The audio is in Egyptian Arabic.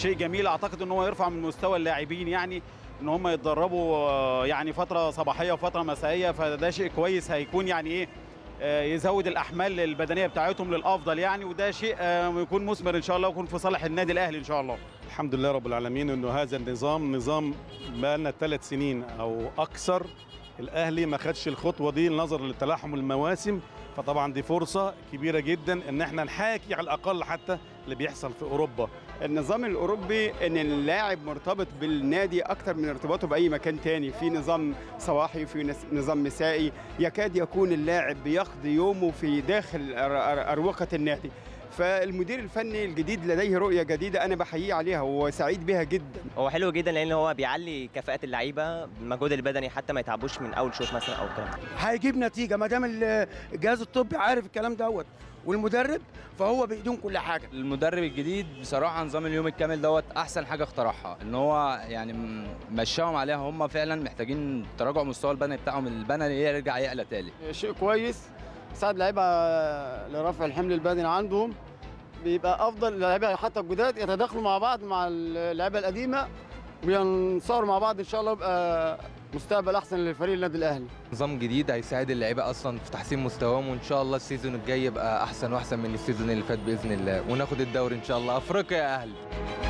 شيء جميل اعتقد ان هو يرفع من مستوى اللاعبين يعني ان هم يتدربوا آه، يعني فتره صباحيه وفتره مسائيه فده شيء كويس هيكون يعني ايه آه، يزود الاحمال البدنيه بتاعتهم للافضل يعني وده شيء آه، يكون مثمر ان شاء الله ويكون في صالح النادي الاهلي ان شاء الله الحمد لله رب العالمين انه هذا النظام نظام بقى لنا ثلاث سنين او اكثر الاهلي ما خدش الخطوه دي نظرا لتلاحم المواسم فطبعا دي فرصه كبيره جدا ان احنا نحاكي على الاقل حتى اللي بيحصل في اوروبا النظام الاوروبي ان اللاعب مرتبط بالنادي اكتر من ارتباطه باي مكان تاني في نظام صباحي في نس- نظام مسائي يكاد يكون اللاعب بيقضي يومه في داخل أر- أر- اروقه النادي فالمدير الفني الجديد لديه رؤيه جديده انا بحييه عليها وسعيد بها جدا هو حلو جدا لان هو بيعلي كفاءه اللعيبه المجهود البدني حتى ما يتعبوش من اول شوط مثلا او الكلام ده هيجيب نتيجه ما دام ال- الجهاز الطبي عارف الكلام دوت والمدرب فهو بايدهم كل حاجه المدرب الجديد بصراحه نظام اليوم الكامل دوت احسن حاجه اخترعها ان هو يعني م- مشاهم عليها هم فعلا محتاجين تراجع مستوى البنى بتاعهم البنى يرجع يعلى تاني شيء كويس ساعد اللعيبه لرفع الحمل البدني عندهم بيبقى افضل اللعيبه حتى الجداد يتداخلوا مع بعض مع اللعيبه القديمه وينصاروا مع بعض ان شاء الله يبقى مستقبل احسن للفريق النادي الاهلي نظام جديد هيساعد اللعيبه اصلا في تحسين مستواهم وان شاء الله السيزون الجاي يبقى احسن واحسن من السيزون اللي فات باذن الله وناخد الدوري ان شاء الله افريقيا يا اهلي